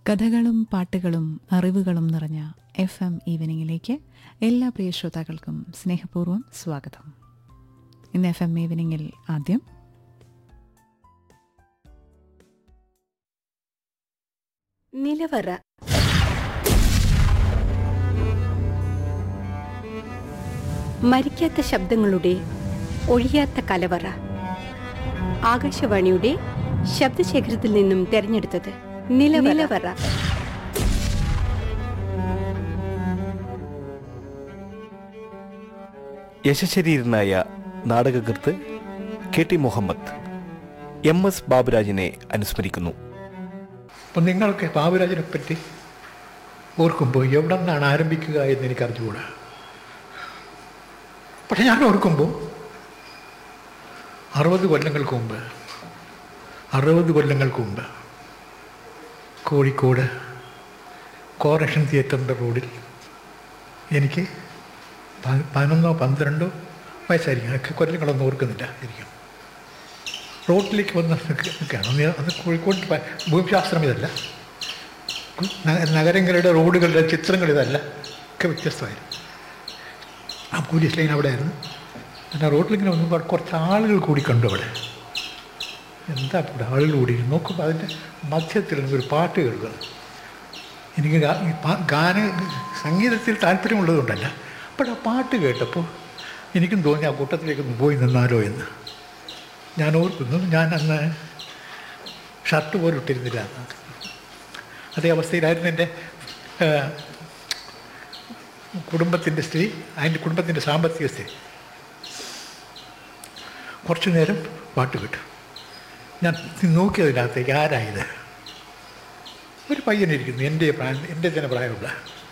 കഥകളും പാട്ടുകളും അറിവുകളും നിറഞ്ഞ എഫ് എം ഈവനിങ്ങിലേക്ക് എല്ലാ പ്രിയ ശ്രോതാക്കൾക്കും സ്നേഹപൂർവ്വം സ്വാഗതം ഇന്ന് എഫ് എം ഈവനിങ്ങിൽ ആദ്യം നിലവറ മരിക്കാത്ത ശബ്ദങ്ങളുടെ ഒഴിയാത്ത കലവറ ആകാശവാണിയുടെ ശബ്ദശേഖരത്തിൽ നിന്നും തെരഞ്ഞെടുത്തത് നിലവറ യശശരീരനായ നാടകകൃത്ത് K T Muhammad M S ബാബുരാജിനെ അനുസ്മരിക്കുന്നു അപ്പം നിങ്ങൾക്ക് ബാബുരാജിനെ പറ്റി ഓർക്കുമ്പോൾ എവിടെ നിന്നാണ് ആരംഭിക്കുക എന്ന് എനിക്ക് അറിഞ്ഞുകൂടാ പക്ഷെ ഞാൻ ഓർക്കുമ്പോൾ അറുപത് കൊല്ലങ്ങൾക്ക് മുമ്പ് അറുപത് കൊല്ലങ്ങൾക്ക് മുമ്പ് കോഴിക്കോട് കോറേഷൻ തിയേറ്ററിൻ്റെ റോഡിൽ എനിക്ക് പ- പതിനൊന്നോ പന്ത്രണ്ടോ വയസ്സായിരിക്കും എനിക്ക് കൊല്ലങ്ങളൊന്നും ഓർക്കുന്നില്ല ശരിക്കും റോഡിലേക്ക് വന്ന് നിൽക്ക- നിൽക്കുകയാണ് അന്ന് അത് കോഴിക്കോട് പ- ഭൂമിശാസ്ത്രം ഇതല്ല ന- നഗരങ്ങളുടെ റോഡുകളുടെ ചിത്രങ്ങൾ ഇതല്ല ഒക്കെ വ്യത്യസ്തമായിരുന്നു ആ പോലീസ് ലൈൻ അവിടെ ആയിരുന്നു പിന്നെ റോഡിലിങ്ങനെ വന്നപ്പോൾ കുറച്ച് ആളുകൾ കൂടി കണ്ടു അവിടെ എന്താ ഇവിടെ ആളുകൾ കൂടി നോക്കുമ്പോൾ അതിൻ്റെ മധ്യത്തിൽ ഒരു പാട്ട് കേൾക്കുക എനിക്ക് ഗാ- ഈ പാ- ഗാന സംഗീതത്തിൽ താല്പര്യമുള്ളതുകൊണ്ടല്ല അപ്പോൾ ആ പാട്ട് കേട്ടപ്പോൾ എനിക്കും തോന്നി ആ കൂട്ടത്തിലേക്ക് ഒന്ന് പോയി നിന്നാലോ എന്ന് ഞാൻ ഓർക്കുന്നു ഞാൻ അന്ന് ഷർട്ട് പോലും ഇട്ടിരുന്നില്ല അന്ന്. അതേ അവസ്ഥയിലായിരുന്നു എൻ്റെ കുടുംബത്തിൻ്റെ സ്ഥിതി അതിൻ്റെ കുടുംബത്തിൻ്റെ സാമ്പത്തിക സ്ഥിതി കുറച്ചു നേരം പാട്ട് കേട്ടു ഞാൻ നോക്കിയതിനകത്തേക്ക് ആരായത് ഒരു പയ്യനിരിക്കുന്നു എൻ്റെ പ്രായം എൻ്റെ തന്നെ പ്രായമുള്ള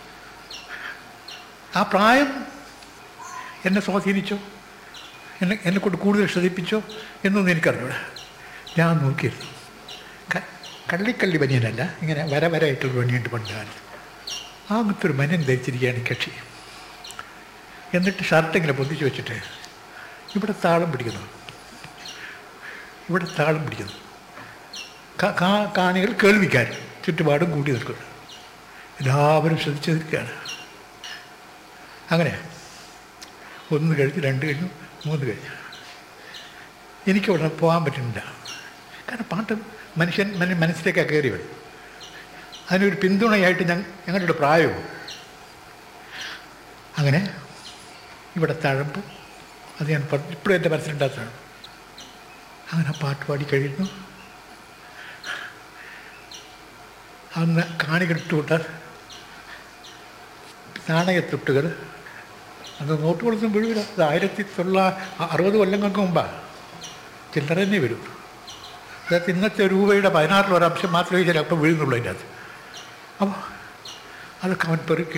ആ പ്രായം എന്നെ സ്വാധീനിച്ചോ എന്നെ എന്നെ കൊണ്ട് കൂടുതൽ ശ്രദ്ധിപ്പിച്ചോ എന്നൊന്നും എനിക്കറിഞ്ഞൂടാ ഞാൻ നോക്കിയിരുന്നു ക- കള്ളിക്കള്ളി ബനിയനല്ല ഇങ്ങനെ വര വരായിട്ടുള്ള ബനിയുണ്ട് പണ്ട് കാലത്ത് ആ അങ്ങനത്തെ ഒരു ബനിയൻ ധരിച്ചിരിക്കുകയാണ് ഈ കക്ഷി എന്നിട്ട് ഷർട്ട് ഇങ്ങനെ പൊതിച്ച് വെച്ചിട്ട് ഇവിടെ താളം പിടിക്കുന്നു ഇവിടെ താളം പിടിക്കുന്നു കാ- കാ- കാണികൾ കേൾവിക്കാർ ചുറ്റുപാടും കൂടി നിൽക്കുന്നു എല്ലാവരും ശ്രദ്ധിച്ചു നിൽക്കുകയാണ് അങ്ങനെ ഒന്ന് കഴിഞ്ഞ് രണ്ട് കഴിഞ്ഞു മൂന്ന് കഴിഞ്ഞു എനിക്ക് ഉടനെ പോകാൻ പറ്റുന്നില്ല കാരണം പാട്ട് മനുഷ്യൻ മന മനസ്സിലേക്കാണ് കയറി വരും അതിനൊരു പിന്തുണയായിട്ട് ഞാൻ ഞങ്ങളുടെ പ്രായവും അങ്ങനെ ഇവിടെ തഴമ്പ് അത് ഞാൻ പറഞ്ഞു ഇപ്പോഴും എൻ്റെ മനസ്സിലുണ്ടാത്തതാണ് അങ്ങനെ പാട്ട് പാടി കഴിയുന്നു അന്ന് കാണികൾ ഇട്ടുകൊണ്ടാൽ നാണയത്തുട്ടുകൾ അന്ന് നോട്ട് കൊടുത്തും വീഴില്ല അത് ആയിരത്തി തൊള്ള അറുപത് കൊല്ലങ്ങൾക്ക് മുമ്പാണ് ചില്ലറ തന്നെ വരും അതായത് ഇന്നത്തെ രൂപയുടെ പതിനാറിൽ ഒരംശം മാത്രമേ ചിലപ്പോൾ വീഴുന്നുള്ളൂ അതിൻ്റെ അകത്ത് അപ്പോൾ അതൊക്കെ അവൻ പെറുക്കി